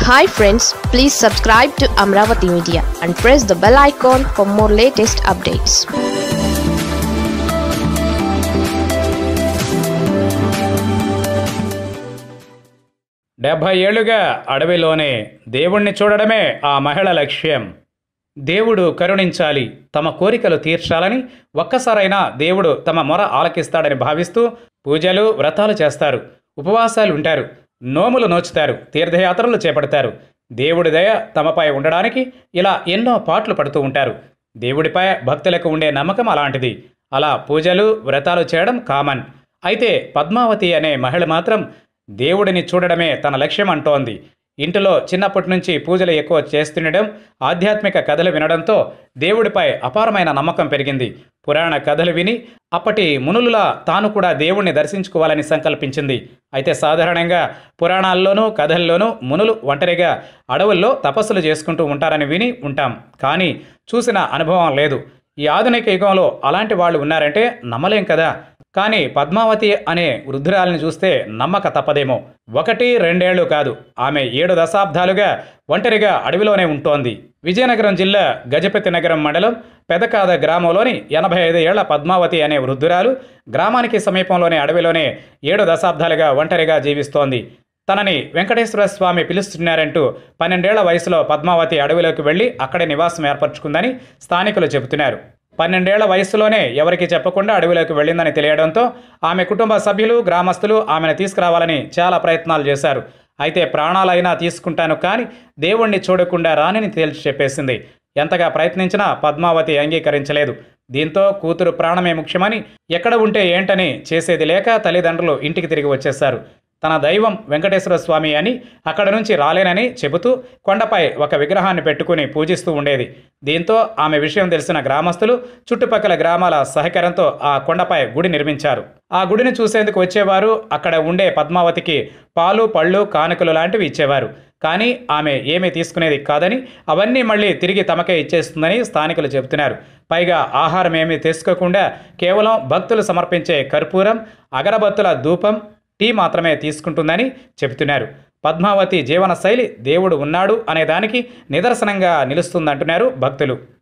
hi friends please subscribe to Amaravati media and press the bell icon for more latest updates డెబ్భై ఏళ్లుగా అడవిలోనే దేవుణ్ణి చూడడమే ఆ మహిళ లక్ష్యం దేవుడు కరుణించాలి తమ కోరికలు తీర్చాలని ఒక్కసారైనా దేవుడు తమ మొర ఆలకిస్తాడని భావిస్తూ పూజలు వ్రతాలు చేస్తారు ఉపవాసాలు ఉంటారు నోములు నోచుతారు తీర్థయాత్రలు చేపడతారు దేవుడి దయ తమపై ఉండడానికి ఇలా ఎన్నో పాటలు పడుతూ ఉంటారు దేవుడిపై భక్తులకు ఉండే నమ్మకం అలాంటిది అలా పూజలు వ్రతాలు చేయడం కామన్ అయితే పద్మావతి అనే మహిళ మాత్రం దేవుడిని చూడడమే తన లక్ష్యం అంటోంది ఇంటిలో చిన్నప్పటి నుంచి పూజలు ఎక్కువ చేస్తుండడం ఆధ్యాత్మిక కథలు వినడంతో దేవుడిపై అపారమైన నమ్మకం పెరిగింది పురాణ కథలు విని అప్పటి మునులులా తాను కూడా దేవుణ్ణి దర్శించుకోవాలని సంకల్పించింది అయితే సాధారణంగా పురాణాల్లోనూ కథల్లోనూ మునులు ఒంటరిగా అడవుల్లో తపస్సులు చేసుకుంటూ ఉంటారని విని ఉంటాం కానీ చూసిన అనుభవం లేదు ఈ ఆధునిక యుగంలో అలాంటి వాళ్ళు ఉన్నారంటే నమ్మలేం కదా కానీ పద్మావతి అనే వృద్ధురాలిని చూస్తే నమ్మక తప్పదేమో ఒకటి రెండేళ్లు కాదు ఆమె ఏడు దశాబ్దాలుగా ఒంటరిగా అడవిలోనే ఉంటోంది విజయనగరం జిల్లా గజపతి నగరం మండలం పెదకాద గ్రామంలోని ఎనభై ఐదు ఏళ్ల పద్మావతి అనే వృద్ధురాలు గ్రామానికి సమీపంలోని అడవిలోనే ఏడు దశాబ్దాలుగా ఒంటరిగా జీవిస్తోంది తనని వెంకటేశ్వర స్వామి పిలుస్తున్నారంటూ పన్నెండేళ్ల వయసులో పద్మావతి అడవిలోకి వెళ్లి అక్కడే నివాసం ఏర్పరచుకుందని స్థానికులు చెబుతున్నారు పన్నెండేళ్ల వయసులోనే ఎవరికి చెప్పకుండా అడవిలోకి వెళ్ళిందని తెలియడంతో ఆమె కుటుంబ సభ్యులు గ్రామస్తులు ఆమెను తీసుకురావాలని చాలా ప్రయత్నాలు చేశారు అయితే ప్రాణాలైనా తీసుకుంటాను కానీ దేవుణ్ణి చూడకుండా రానని తేల్చి చెప్పేసింది ఎంతగా ప్రయత్నించినా పద్మావతి అంగీకరించలేదు దీంతో కూతురు ప్రాణమే ముఖ్యమని ఎక్కడ ఉంటే ఏంటని చేసేది లేక తల్లిదండ్రులు ఇంటికి తిరిగి వచ్చేశారు తన దైవం వెంకటేశ్వర స్వామి అని అక్కడ నుంచి రాలేనని చెబుతూ కొండపై ఒక విగ్రహాన్ని పెట్టుకుని పూజిస్తూ ఉండేది దీంతో ఆమె విషయం తెలిసిన గ్రామస్తులు చుట్టుపక్కల గ్రామాల సహకారంతో ఆ కొండపై గుడి నిర్మించారు ఆ గుడిని చూసేందుకు వచ్చేవారు అక్కడ ఉండే పద్మావతికి పాలు పళ్ళు కానుకలు లాంటివి ఇచ్చేవారు కానీ ఆమె ఏమీ తీసుకునేది కాదని అవన్నీ మళ్ళీ తిరిగి తమకే ఇచ్చేస్తుందని స్థానికులు చెబుతున్నారు పైగా ఆహారం ఏమీ తీసుకోకుండా కేవలం భక్తులు సమర్పించే కర్పూరం అగరబత్తుల ధూపం టీ మాత్రమే తీసుకుంటుందని చెబుతున్నారు పద్మావతి జీవన శైలి దేవుడు ఉన్నాడు అనే దానికి నిదర్శనంగా నిలుస్తుందంటున్నారు భక్తులు